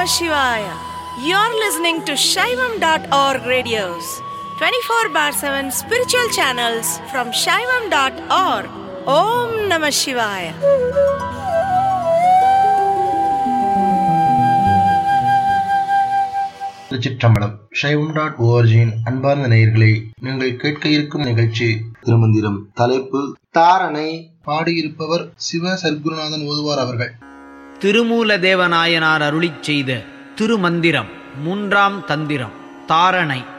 Namah Shivaya. You're listening to Shaivam.org radios, 24 bar 7 spiritual channels from Shaivam.org. Om Namah Shivaya. திருச்சிற்றம்பலம் சைவம் dot ஓஆர்ஜியின் அன்பார்ந்த நேயர்களே நீங்கள் கேட்க இருக்கும் நிகழ்ச்சி திருமந்திரம் தலைப்பு தாரணை பாடியிருப்பவர் சிவ சர்க்குருநாதன் ஓதுவார் அவர்கள் திருமூல தேவநாயனார் அருளிச் செய்த திருமந்திரம் மூன்றாம் தந்திரம் தாரணை